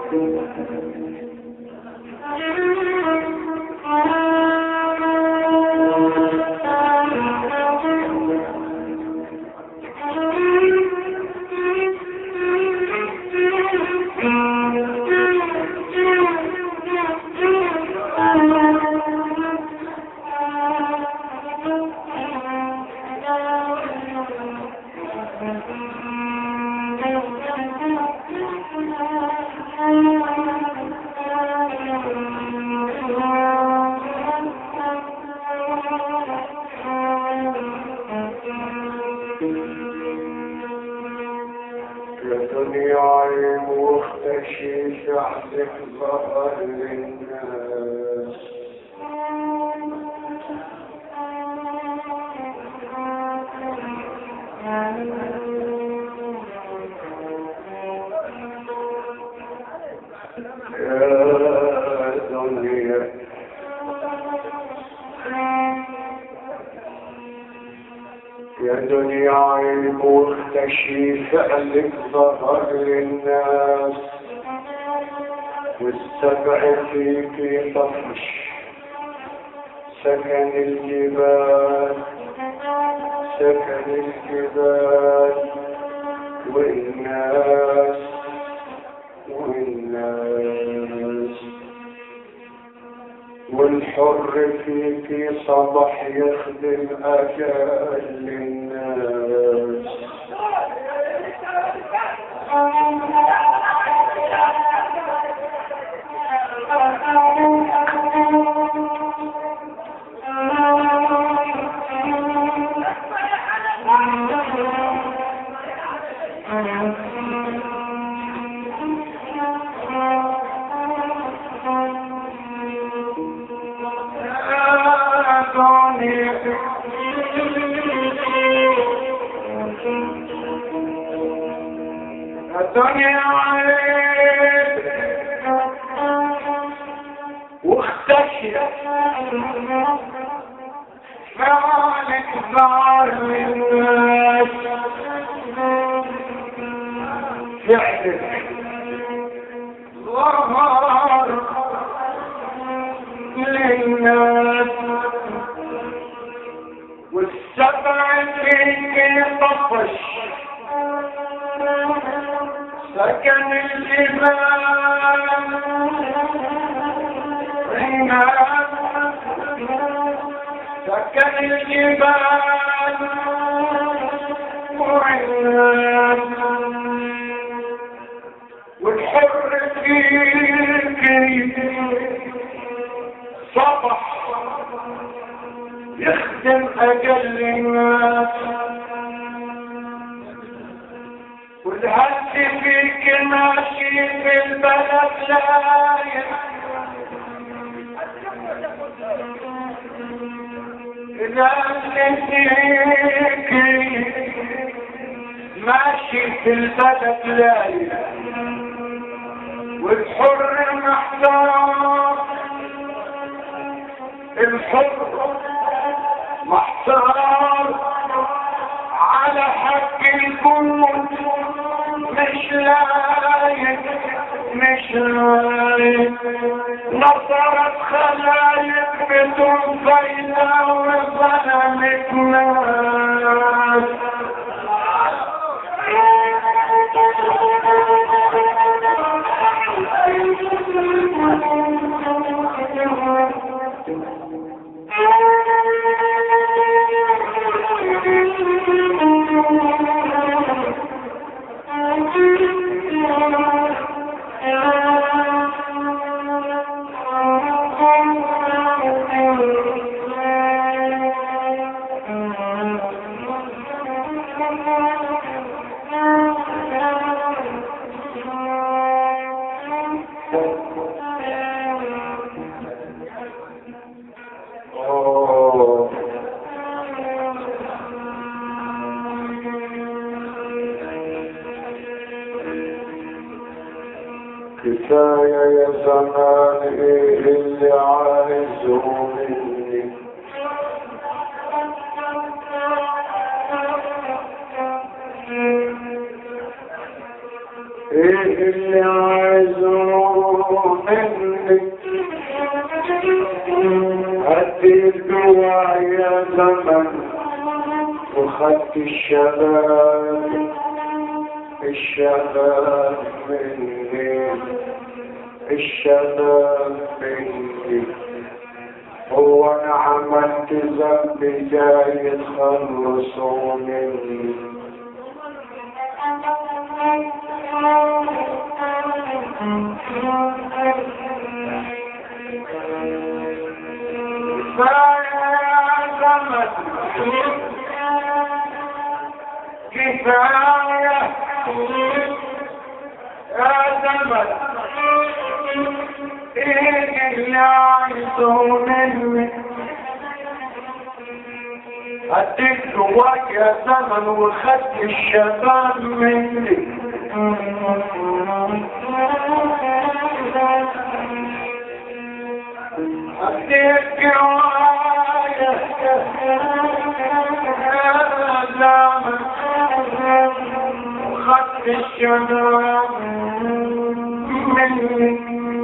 يا دنيا المختشي فعلك ظهر للناس والسبع فيك طفش سكن الجبال سكن الجبال والناس والناس والحر فيك صبح يخدم أجل الناس الدنيا عليك واختشي فعلك ظهر للناس فعلك ظهر للناس والسبع فيك طفش سكن الجبال عناد سكن الجبال وعناد والحر فيك صبح يخدم أجل الناس والهز فيك ماشي في البلد لايق إذا نسيك ماشي في البلد لايق والحر محتار الحر محتار على حق الكون مش لايق مش لايق نصرت خلايق بدون فايدة وظلمت ناس أوه. كفاية يا زمان ايه اللي عايزه مني ايه اللي عايزه منك هدي الدواء يا زمن وخدت الشباب الشباب مني الشباب مني هو انا عملت ذنب جاي تخلصوا مني كفاية يا زمن ايه اللي عايزه مني هديك جواك يا زمن وخدت الشباب مني هديك جواك يا زمن وخدت الشباب مني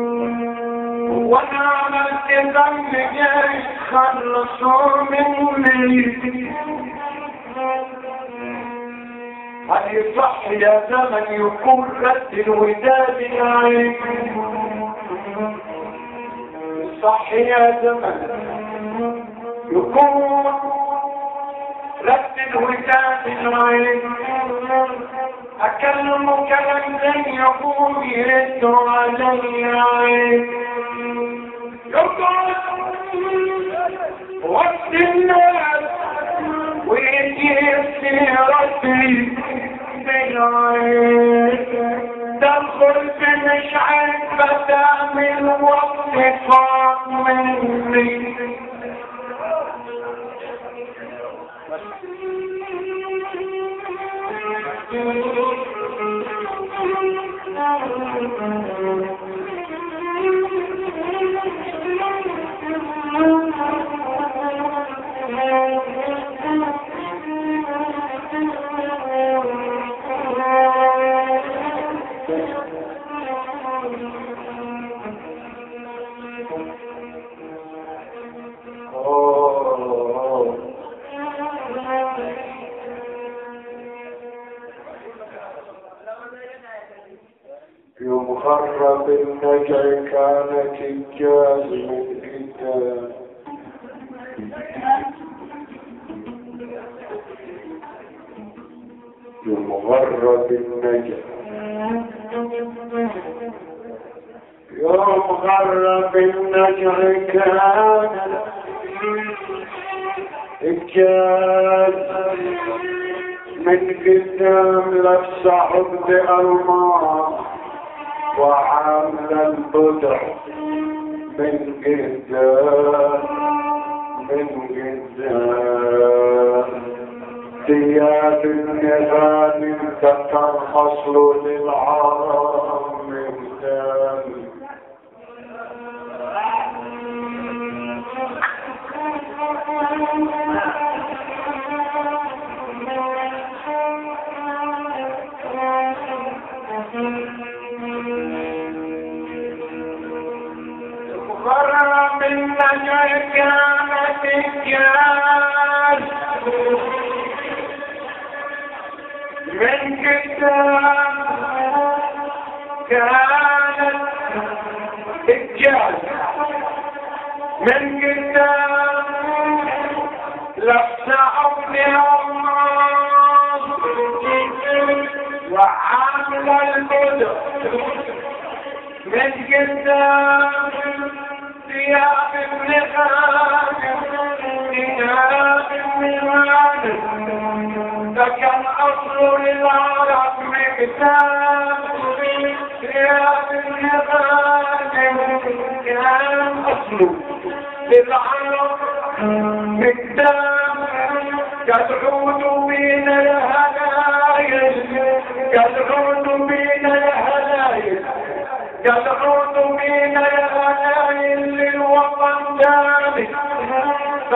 وانا عملت ذنب جاي خلصوا مني هل يصح يا زمن يكون رد الوداد نايم صح يا زمن يكون رد الوداد نايم أكلم كلام زي يقول يرد علي يقول وقت الناس ويجي سيرتي بالعين دخل في مشعل بدامل وقت فاق مني يمخرب النجع كانت الجاز من قدام يمغرب النجع يمغرب النجع كانت الجاز من قدام لبس عبد الماس وعامل البدع من قدام من قدام ثياب النغام تترخص للعرام من دام مغرم النجع كانت الجال من قدام كانت الجال من قدام لبس عونهم وعامل البدر من قدام ثياب ابن خالد ثياب ابن خالد فكان أصل للعرب مكتاب ثياب ابن خالد كان أصل للعرب مكتاب كالعود بين الهلايل كالعود بين الهلايل كالعود بين الهلايل للوطن دامي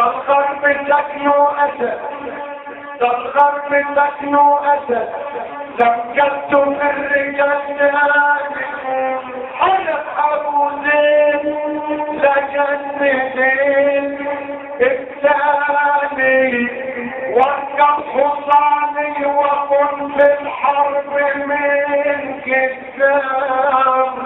كالغرب تكنو أسد كالغرب تكنو أسد سكت في الرجال حلف ابو زيد لجنتين الثاني وقف حصاني وكن في الحرب من كتاب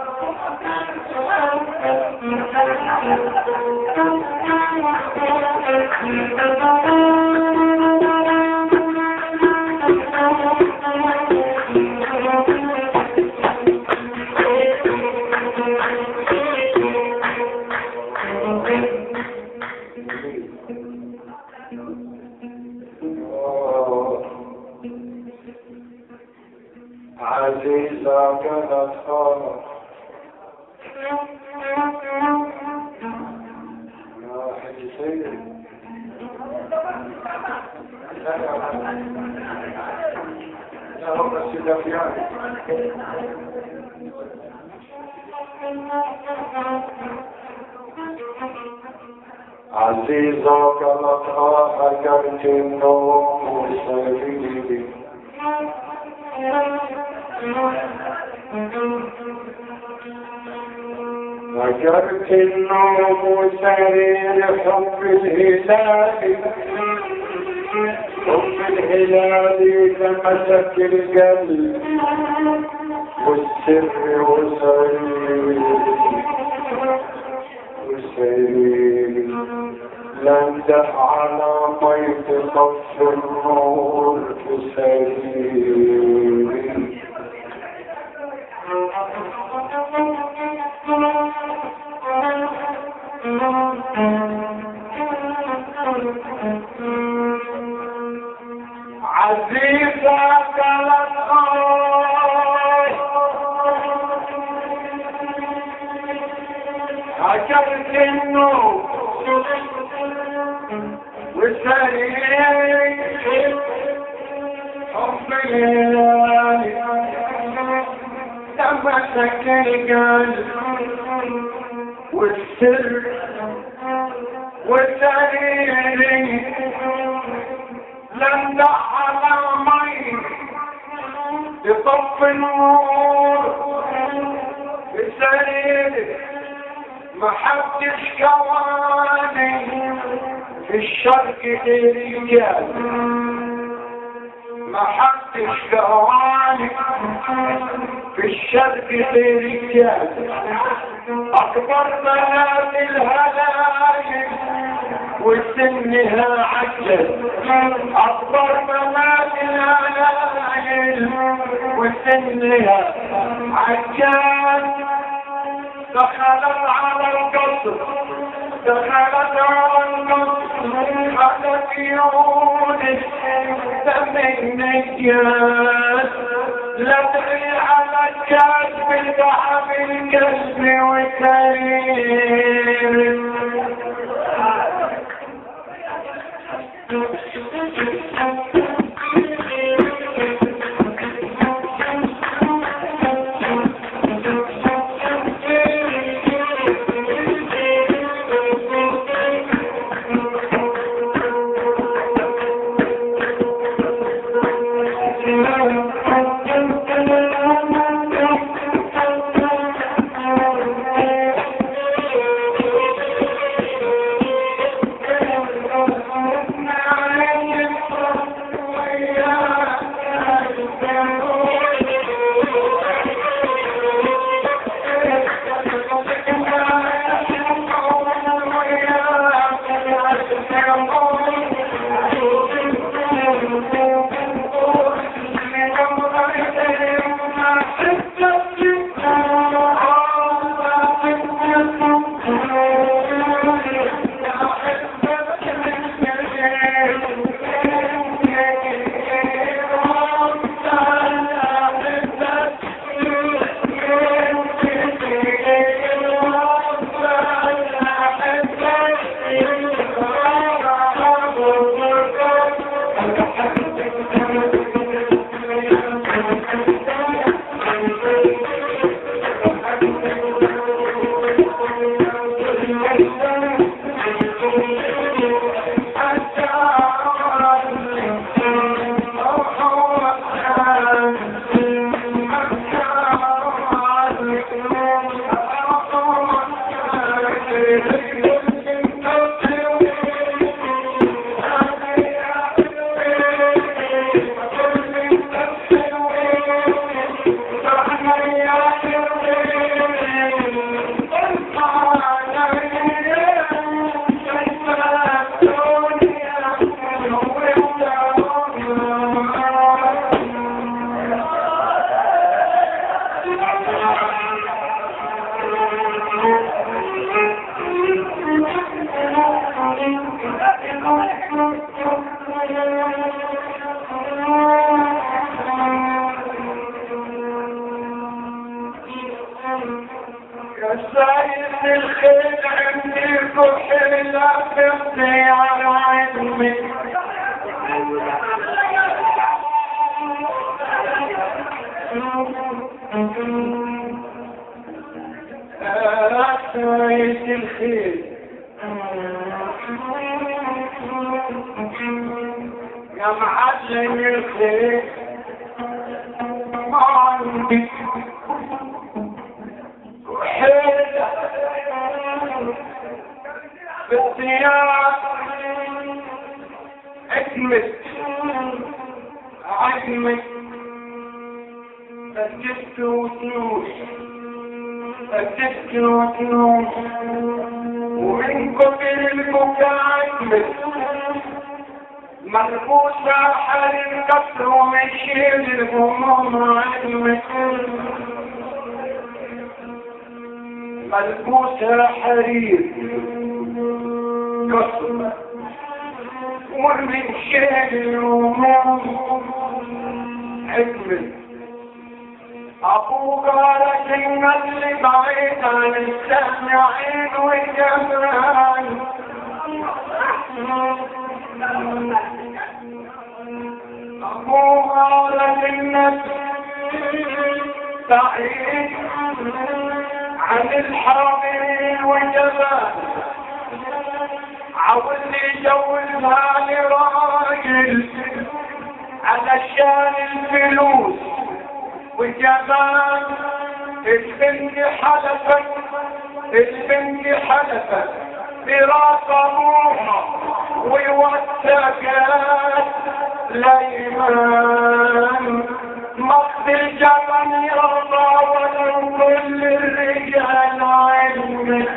عزيزة كانت خالق يا حسين يا رب السلافيان عزيزة كانت خالق النوم والسبيل وجرت النوم سرير حب الهلال حب الهلال لمسك القلب والسر وسرير وسرير لندح على ميت طف النور في سرير عزيزة قالت هجرت النور والسرير حب الليالي تمسك القلب والسر والسرير لم على مي يطف النور بسرير ما حدش كواني في الشرق الرجال ما حدش كواني في الشرق الرجال اكبر بنات الهلايل وسنها عجل اكبر بنات الهلايل وسنها عجل دخلت على القصر دخلت على القصر خلت يونس دم النجاة لا تدري على الكاس بالذهب الكسب والسرير ملبوسة حرير كسر ومن شيل ومن حكمة أبوك على سنة اللي بعيد عن السامعين والجمال أبوك على سنة بعيد عن الحاضرين والجبال عاوزني جوزها لراجل علشان الفلوس والجمال البنت حلفت البنت حلفت براس ابوها ووثقت لايمان مقت الجبل يرضى ولو كل الرجال علمك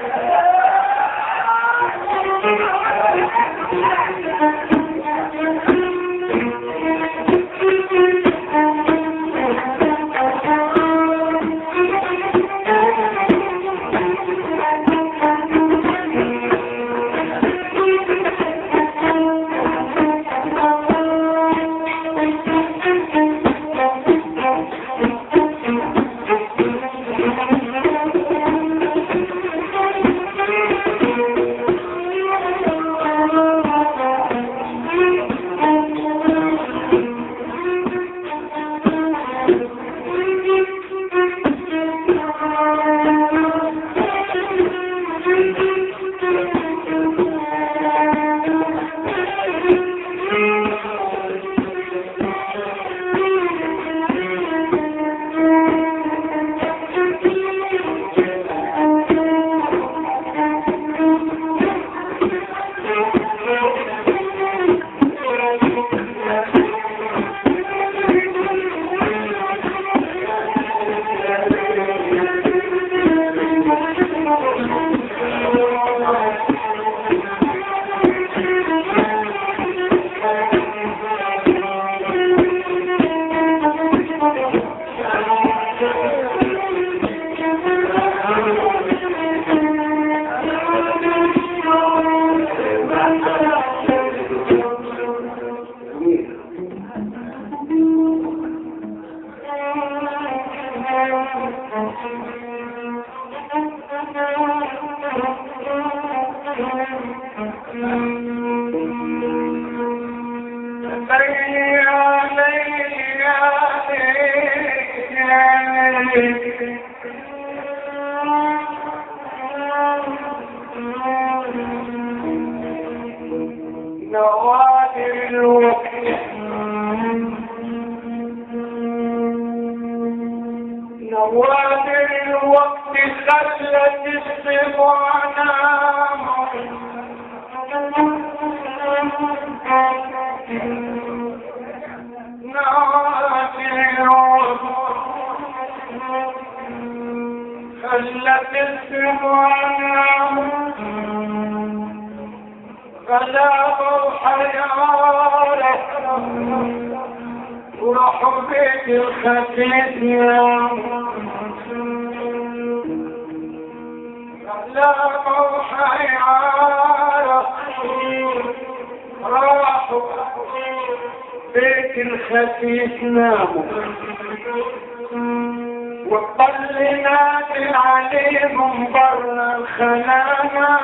قلت السمعان فلا حيارة وراحوا بيت الختيم فلا حيارة راحوا بيت الخفيف ناموا والطل نادي عليهم برا الخنانة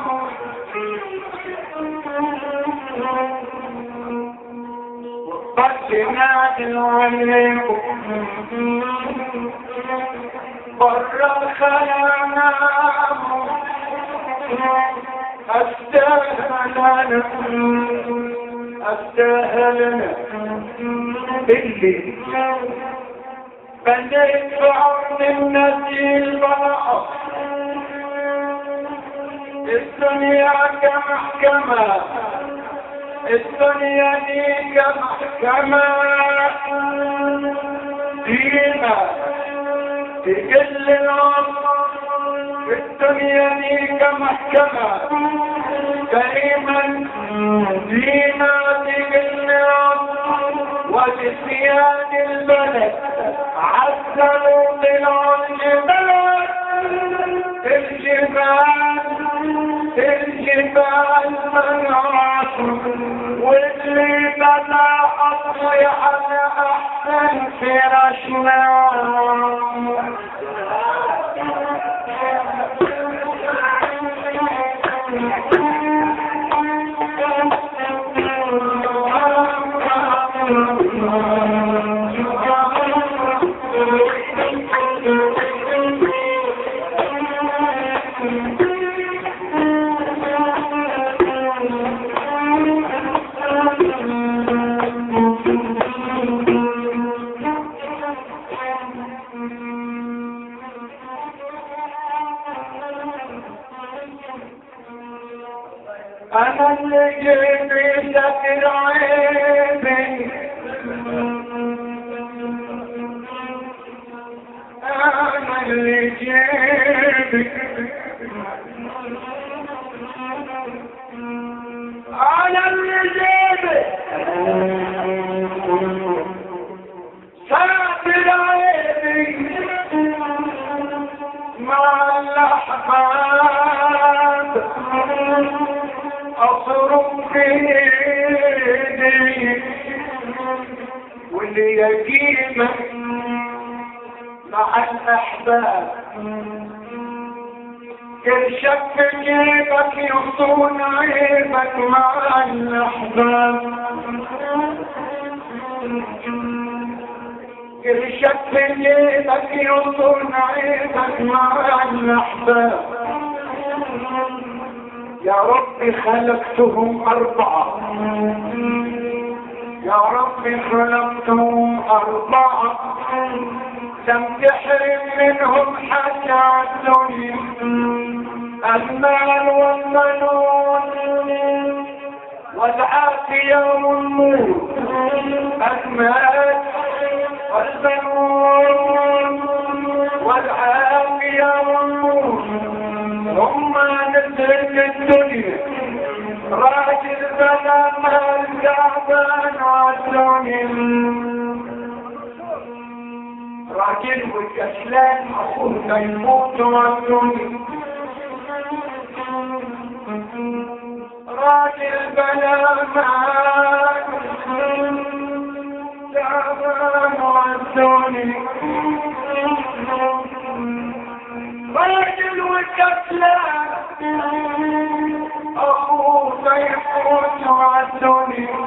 والطل نادي عليهم برا الخنانة استهلنا استهلنا باللي بنيت بعرض النسيل بلعب الدنيا كمحكمة الدنيا دي كمحكمة فيها تقل العصر الدنيا دي كمحكمة دائما فينا تقل العصر ولسيان البلد عزلوا طلعوا الجبال الجبال الجبال منعت واللي بدا اطلع على احسن فراشنا انا اللي جيبي ستر عيبي انا اللي جيبي انا اللي جيبي ستر عيبي مع الاحباب اصرف في ايدي واللي يجيبك مع الاحباب كرشك في جيبك يصون عيبك مع الاحباب كرشك في جيبك يصون عيبك مع الاحباب يا رب خلقتهم أربعة يا رب خلقتهم أربعة لم تحرم منهم حتى الدنيا المال والمنون والعافية والنور المال والمنون والعافية والنور ثم نزلت الدنيا راجل بلا مال تعبان والدنيا راجل والكسلان اخوه يموت والدنيا راجل بلا مال تعبان والدنيا راجل وكسلان اخوه يموت والدنيا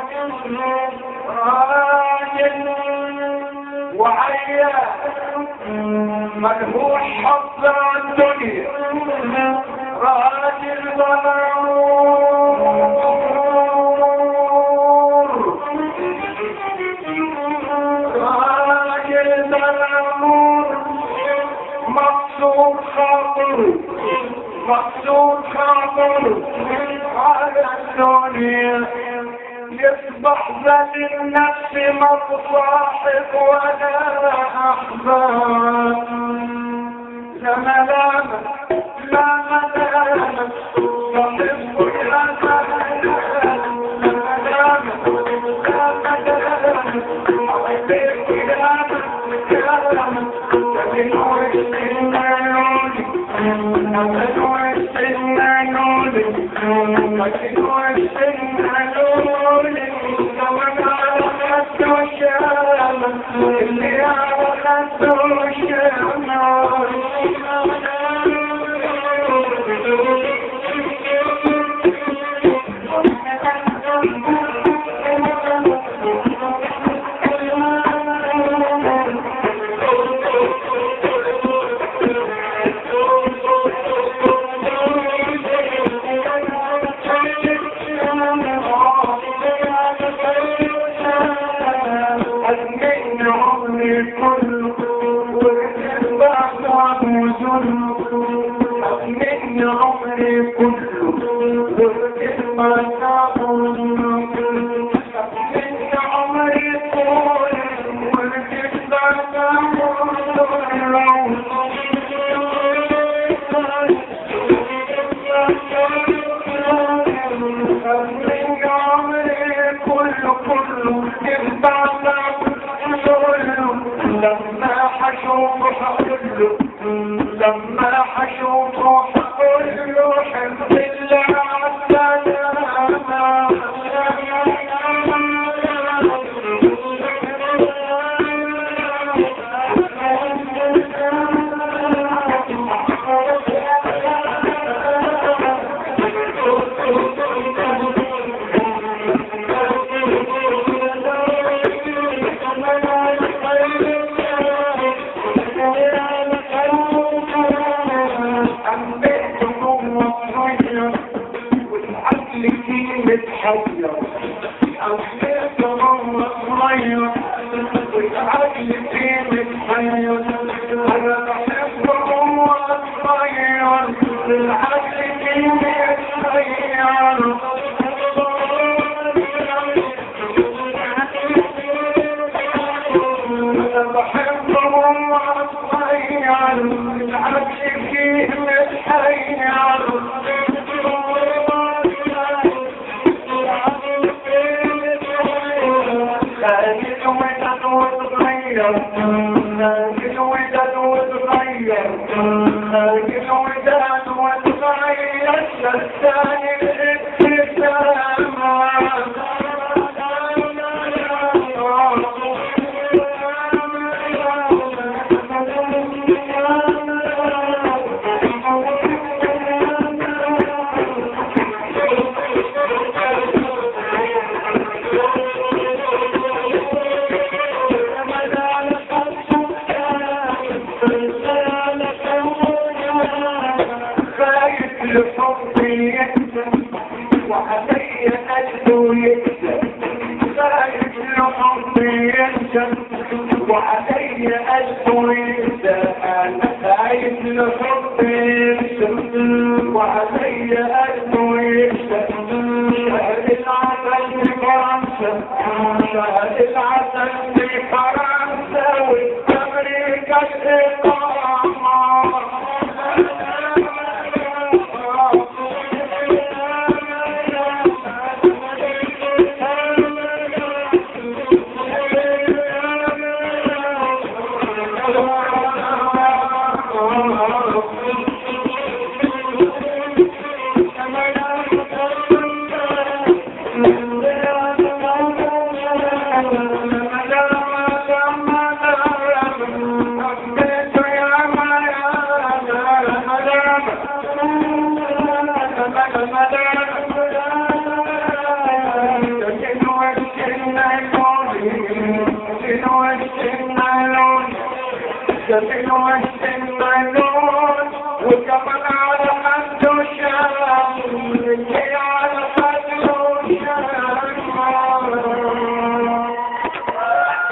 راجل وعيان ملهوش حظ الدنيا راجل ضرور راجل ضرور مقصود خاطر مقصود خاطر على الدنيا يصبح ذات النفس مصاحب ولا أحباب زمن Just ignore, and I know, we'll come